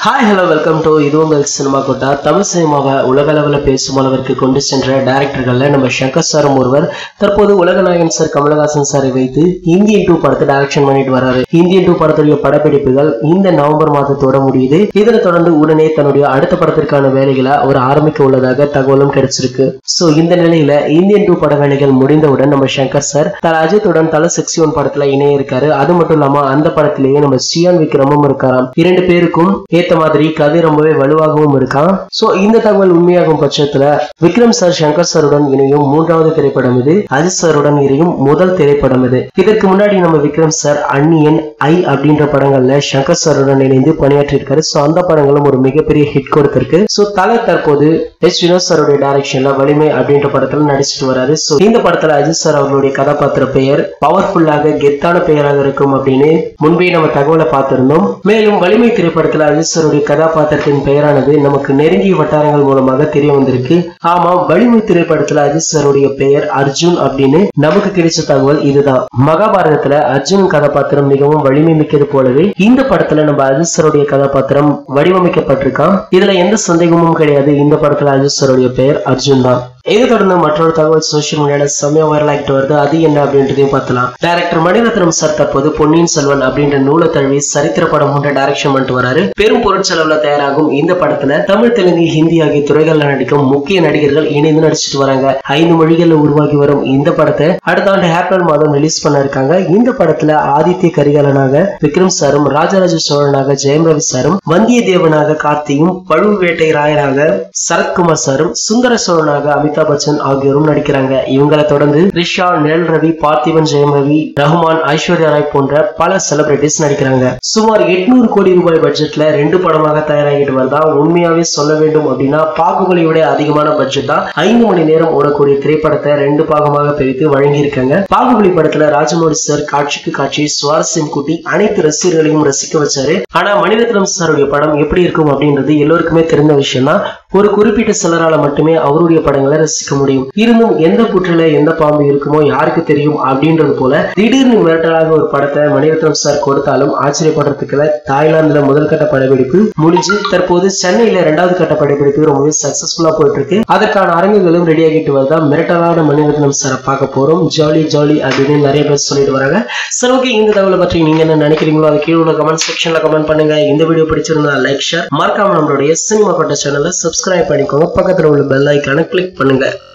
hi hello welcome to இது உங்கள் cinema quota Tamil சினிமாவை உலக அளவில் பேசும் அளவிற்கு கொண்டு சென்ற டைரக்டர்கள்ல நம்ம சங்கர் சாரும் ஒருவர் தற்போது உலக நாயகன் சார் கமலஹாசன் சாரை வைத்து இந்தியன் டூ படத்தை டைரக்ஷன் பண்ணிட்டு வராரு இந்தியன் டூ படத்துடைய படப்பிடிப்புகள் இந்த நவம்பர் மாதத்தோட முடியுது இதனை தொடர்ந்து உடனே தன்னுடைய அடுத்த படத்திற்கான வேலைகளை அவர் ஆரம்பிக்க உள்ளதாக தகவலும் கிடைச்சிருக்கு சோ இந்த நிலையில இந்தியன் டூ பட வேலைகள் முடிந்தவுடன் நம்ம சங்கர் சார் தல அஜித்துடன் தல சிக்ஸ்டி ஒன் படத்துல இணைய இருக்காரு அது மட்டும் இல்லாம அந்த படத்திலேயே நம்ம ஸ்ரீயான் விக்ரமும் இருக்காராம் இரண்டு பேருக்கும் ஏத்த மாதிரி கதை ரொம்பவே வலுவாகவும் இருக்கான் சோ இந்த தகவல் உண்மையாகும் பட்சத்துல விக்ரம் சார் சங்கர் சாருடன் இணையும் மூன்றாவது திரைப்படம் இது அஜித் சாருடன் இணையும் முதல் திரைப்படம் இது இதற்கு முன்னாடி நம்ம விக்ரம் சார் அன்னியன் ஐ அப்படின்ற படங்கள்ல சங்கர் சாருடன் இணைந்து பணியாற்றி இருக்காரு சோ அந்த படங்களும் ஒரு மிகப்பெரிய ஹிட் கொடுத்திருக்கு சோ தலை தற்போது எஸ் வினோத் சாருடைய டைரக்ஷன்ல வலிமை அப்படின்ற படத்துல நடிச்சிட்டு வராரு சோ இந்த படத்துல அஜித் சார் அவர்களுடைய கதாபாத்திர பெயர் பவர்ஃபுல்லாக கெத்தான பெயராக இருக்கும் அப்படின்னு முன்பே நம்ம தகவலை பார்த்திருந்தோம் மேலும் வலிமை திரைப்படத்துல அஜித் சாருடைய கதாபாத்திரத்தின் பெயரானது நமக்கு நெருங்கிய வட்டாரங்கள் மூலமாக தெரிய வந்திருக்கு ஆமா வலிமை திரைப்படத்துல அஜித் சாருடைய பெயர் அர்ஜுன் அப்படின்னு நமக்கு கிடைச்ச தகவல் இதுதான் மகாபாரதத்துல அர்ஜுன் கதாபாத்திரம் மிகவும் வலிமை மிக்கது போலவே இந்த படத்துல நம்ம அஜித் சாருடைய கதாபாத்திரம் வடிவமைக்கப்பட்டிருக்கான் இதுல எந்த சந்தேகமும் கிடையாது இந்த படத்துல அஜித் சாருடைய பெயர் அர்ஜுன் தான் இதை தொடர்ந்து மற்றொரு தகவல் சோசியல் மீடியால செம்மையா வைரல் ஆகிட்டு வருது அது என்ன அப்படின்றதையும் பார்த்தலாம் டைரக்டர் மணிரத்னம் சார் தற்போது பொன்னியின் செல்வன் அப்படின்ற நூலை தழுவி சரித்திர படம் ஒன்றை டைரக்ஷன் பண்ணிட்டு வராரு பெரும் பொருட்செலவுல தயாராகும் இந்த படத்துல தமிழ் தெலுங்கு ஹிந்தி ஆகிய துறைகள்ல நடிக்கும் முக்கிய நடிகர்கள் இணைந்து நடிச்சிட்டு வராங்க ஐந்து மொழிகள்ல உருவாகி வரும் இந்த படத்தை அடுத்த ஆண்டு ஏப்ரல் மாதம் ரிலீஸ் பண்ண இருக்காங்க இந்த படத்துல ஆதித்ய கரிகாலனாக விக்ரம் சாரும் ராஜராஜ சோழனாக ஜெயம் ரவி சாரும் வந்தியத்தேவனாக கார்த்தியும் பழுவேட்டை ராயராக சரத்குமார் சாரும் சுந்தர சோழனாக அமிதாப் பச்சன் ஆகியோரும் நடிக்கிறாங்க இவங்களை தொடர்ந்து ரிஷா நிழல் ரவி பார்த்திபன் ஜெயம் ரவி ரஹ்மான் ஐஸ்வர்யா ராய் போன்ற பல செலிபிரிட்டிஸ் நடிக்கிறாங்க சுமார் எட்நூறு கோடி ரூபாய் பட்ஜெட்ல ரெண்டு படமாக தயாராகிட்டு வருதா உண்மையாவே சொல்ல வேண்டும் அப்படின்னா பாகுபலியோட அதிகமான பட்ஜெட் தான் ஐந்து மணி நேரம் ஓடக்கூடிய திரைப்படத்தை ரெண்டு பாகமாக பிரித்து வழங்கியிருக்காங்க பாகுபலி படத்துல ராஜமௌழி சார் காட்சிக்கு காட்சி சுவாரஸ்யம் கூட்டி அனைத்து ரசிகர்களையும் ரசிக்க வச்சாரு ஆனா மணிரத்னம் சாருடைய படம் எப்படி இருக்கும் அப்படின்றது எல்லோருக்குமே தெரிந்த விஷயம் தான் ஒரு குறிப்பிட்ட சிலரால மட்டுமே அவருடைய படங்களை ரசிக்க முடியும் இருந்தும் எந்த புற்றில எந்த பாம்பு இருக்குமோ யாருக்கு தெரியும் அப்படின்றது போல திடீர்னு மிரட்டலாக ஒரு படத்தை மணிரத்னம் சார் கொடுத்தாலும் ஆச்சரியப்படுறதுக்குல தாய்லாந்துல முதல் கட்ட படப்பிடிப்பு முடிஞ்சு தற்போது சென்னையில இரண்டாவது கட்ட படப்பிடிப்பு ரொம்பவே சக்சஸ்ஃபுல்லா போயிட்டு இருக்கு அதற்கான அரங்குகளும் ரெடி ஆகிட்டு வருதா மிரட்டலான மணிரத்னம் சாரை பார்க்க போறோம் ஜாலி ஜாலி அப்படின்னு நிறைய பேர் சொல்லிட்டு வராங்க சரி ஓகே இந்த தகவலை பற்றி நீங்க என்ன நினைக்கிறீங்களோ அது கீழே உள்ள கமெண்ட் செக்ஷன்ல கமெண்ட் பண்ணுங்க இந்த வீடியோ பிடிச்சிருந்தா லைக் ஷேர் மறக்காம நம்மளுடைய சினிமா கொட்ட சேனலை சப்ஸ்கிரைப் பண்ணிக்கோங்க பக்கத்துல உள்ள பெல் ஐக்கான கிளிக் பண்ணுங்க